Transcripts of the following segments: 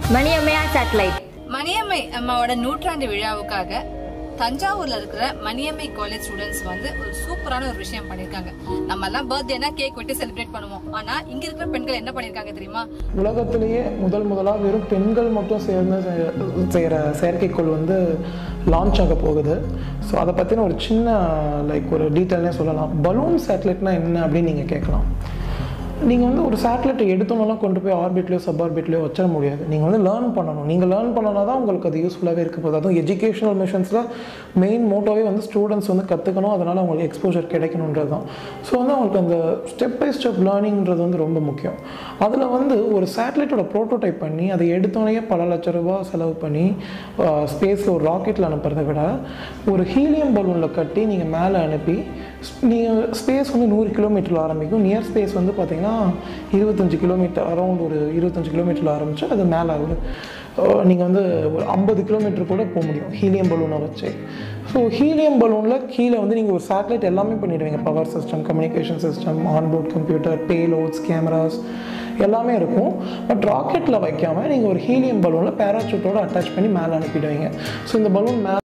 மணியம்மையா satellite Maniammai அம்மாவோட நூற்றாண்டு விழாவுக்காக தஞ்சாவூர்ல இருக்கிற மணியம்மை காலேஜ் ஸ்டூடெண்ட்ஸ் வந்து ஒரு சூப்பரான ஒரு விஷயம் பண்ணிருக்காங்க நம்ம எல்லாம் பர்த்டேனா கேக் வெட்டி செலிப்ரேட் பண்ணுவோம் ஆனா இங்க இருக்கிற பெண்கள் என்ன பண்ணிருக்காங்க தெரியுமா உலகத்திலேயே முதல் முதலாக வெறும் பெண்கள் மட்டும் சேர்ந்து செய்- செய்கிற செயற்கைக்கோள் வந்து லான்ச் ஆக போகுது ஸோ அதை பற்றின ஒரு சின்ன லைக் ஒரு டீட்டெயில்னே சொல்லலாம் பலூன் சேட்டலைட்னா என்ன அப்படின்னு நீங்கள் கேட்கலாம் நீங்கள் வந்து ஒரு சேட்டலைட்டை எடுத்தோன்னெல்லாம் கொண்டு போய் ஆர்பிட்லேயோ சப் ஆர்பிட்லேயோ வச்சிட முடியாது நீங்கள் வந்து லேர்ன் பண்ணணும் நீங்கள் லேர்ன் பண்ணனா தான் உங்களுக்கு அது யூஸ்ஃபுல்லாகவே இருக்க போகுது அதுவும் எஜுகேஷனல் மிஷன்ஸில் மெயின் மோட்டோவே வந்து ஸ்டூடெண்ட்ஸ் வந்து கற்றுக்கணும் அதனால் அவங்களுக்கு எக்ஸ்போஜர் கிடைக்கணுன்றது தான் ஸோ வந்து அவங்களுக்கு அந்த ஸ்டெப் பை ஸ்டெப் லேர்னிங்கிறது வந்து ரொம்ப முக்கியம் அதில் வந்து ஒரு சேட்டலைட்டோட ப்ரோட்டோடைப் பண்ணி அதை எடுத்தோடனே பல லட்ச ரூபா செலவு பண்ணி ஸ்பேஸில் ஒரு ராக்கெட்டில் அனுப்புறதை விட ஒரு ஹீலியம் பலூனில் கட்டி நீங்கள் மேலே அனுப்பி நீங்கள் ஸ்பேஸ் வந்து நூறு கிலோமீட்டரில் ஆரம்பிக்கும் நியர் ஸ்பேஸ் வந்து பார்த்தீங்கன்னா இருபத்தஞ்சு கிலோமீட்டர் அரௌண்ட் ஒரு இருபத்தஞ்சு கிலோமீட்டரில் ஆரம்பிச்சு அது மேலே ஆகுது நீங்கள் வந்து ஒரு ஐம்பது கிலோமீட்டர் கூட போக முடியும் ஹீலியம் பலூனை வச்சு ஸோ ஹீலியம் பலூனில் கீழே வந்து நீங்கள் ஒரு சேட்டலைட் எல்லாமே பண்ணிடுவீங்க power system communication system onboard computer payloads cameras எல்லாமே இருக்கும் பட் ராக்கெட்டில் வைக்காமல் நீங்கள் ஒரு ஹீலியம் பலூனில் பேராசூட்டோட அட்டாச் பண்ணி மேலே அனுப்பிடுவீங்க ஸோ இந்த பலூன் மேலே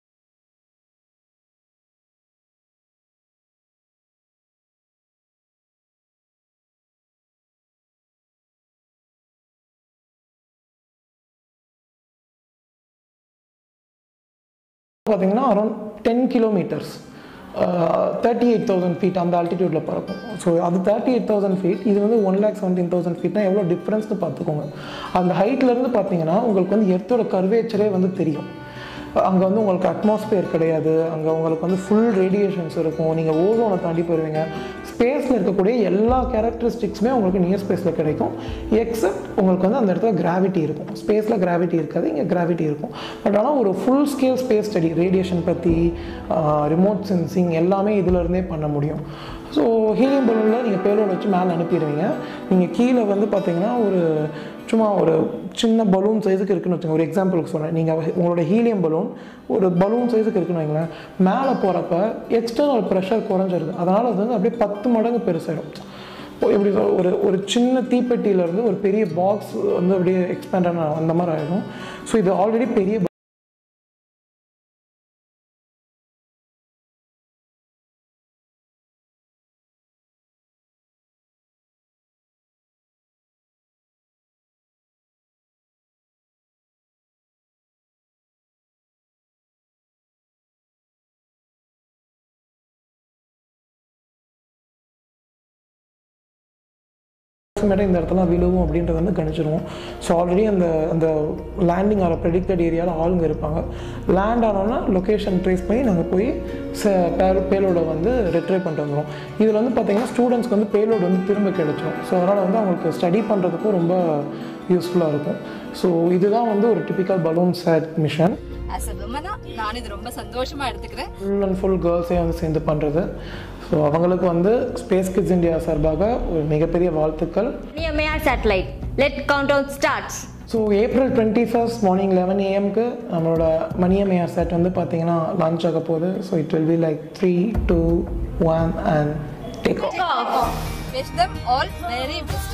பார்த்தீங்கன்னா around ten kilometres thirty eight thousand feet அந்த ஆல்டிடியூட்டில் பறக்கும் ஸோ அது தேர்ட்டி எயிட் தௌசண்ட் ஃபீட் இது வந்து ஒன் லேக் செவன்டீன் தௌசண்ட் ஃபீட்னா எவ்வளோ டிஃப்ரென்ஸ்னு பார்த்துக்கோங்க அந்த ஹைட்லேருந்து பார்த்தீங்கன்னா உங்களுக்கு வந்து எர்த்தோட கர்வேச்சரே வந்து தெரியும் அங்கே வந்து உங்களுக்கு அட்மாஸ்பியர் கிடையாது அங்கே உங்களுக்கு வந்து ஃபுல் ரேடியேஷன்ஸ் இருக்கும் நீங்கள் ஓசோனை தாண்டி போயிருவீங்க ஸ்பேஸில் இருக்கக்கூடிய எல்லா கேரக்டரிஸ்டிக்ஸுமே உங்களுக்கு நியர் ஸ்பேஸில் கிடைக்கும் எக்ஸப்ட் உங்களுக்கு வந்து அந்த இடத்துல கிராவிட்டி இருக்கும் ஸ்பேஸில் கிராவிட்டி இருக்காது இங்கே கிராவிட்டி இருக்கும் பட் ஆனால் ஒரு full scale space study radiation பற்றி ரிமோட் சென்சிங் எல்லாமே இதில் இருந்தே பண்ண முடியும் ஸோ ஹீலியம் பலூனில் நீங்கள் பேலோட வச்சு மேலே அனுப்பிடுவீங்க நீங்கள் கீழே வந்து பார்த்தீங்கன்னா ஒரு சும்மா ஒரு சின்ன பலூன் சைஸுக்கு இருக்குன்னு வச்சுங்க ஒரு எக்ஸாம்பிளுக்கு சொல்கிறேன் நீங்கள் உங்களோட ஹீலியம் பலூன் ஒரு பலூன் சைஸுக்கு இருக்குன்னு வைங்களேன் மேலே போகிறப்ப எக்ஸ்டர்னல் ப்ரெஷர் குறைஞ்சிருது அதனால் அது வந்து அப்படியே பத்து மடங்கு பெருசாயிடும் இப்போ எப்படி சொல் ஒரு ஒரு சின்ன தீப்பெட்டியிலேருந்து ஒரு பெரிய பாக்ஸ் வந்து அப்படியே எக்ஸ்பேண்ட் ஆன அந்த மாதிரி ஆகிடும் ஸோ இது ஆல்ரெடி பெரிய மேடம் இந்த இடத்துல விழுவும் அப்படின்றத வந்து கணிச்சிருவோம் ஸோ ஆல்ரெடி அந்த அந்த லேண்டிங் ஆகிற ப்ரெடிக்டட் ஏரியாவில் ஆளுங்க இருப்பாங்க லேண்ட் ஆனோன்னா லொக்கேஷன் ட்ரேஸ் பண்ணி நாங்கள் போய் பேலோட வந்து ரிட்ரைவ் பண்ணிட்டு வந்துடுவோம் இதில் வந்து பார்த்தீங்கன்னா ஸ்டூடெண்ட்ஸ்க்கு வந்து பேலோடு வந்து திரும்ப கிடைச்சிரும் ஸோ அதனால் வந்து அவங்களுக்கு ஸ்டடி பண்ணுறதுக்கும் ரொம்ப யூஸ்ஃபுல்லாக இருக்கும் ஸோ இதுதான் வந்து ஒரு typical balloon sat mission as a விமனா நான் இது ரொம்ப சந்தோஷமா எடுத்துக்கிறேன் ஃபுல் அண்ட் ஃபுல் கேர்ள்ஸே வந்து சேர்ந்து பண்ணுறது ஸோ அவங்களுக்கு வந்து ஸ்பேஸ் கிட்ஸ் இந்தியா சார்பாக ஒரு மிகப்பெரிய வாழ்த்துக்கள் மணியம்மையா satellite let countdown starts so April twenty first morning eleven ஏஎம்க்கு நம்மளோட மணியம்மையார் செட் வந்து பார்த்தீங்கன்னா லான்ச் ஆக போகுது so it will be like three two one and take off wish them all very best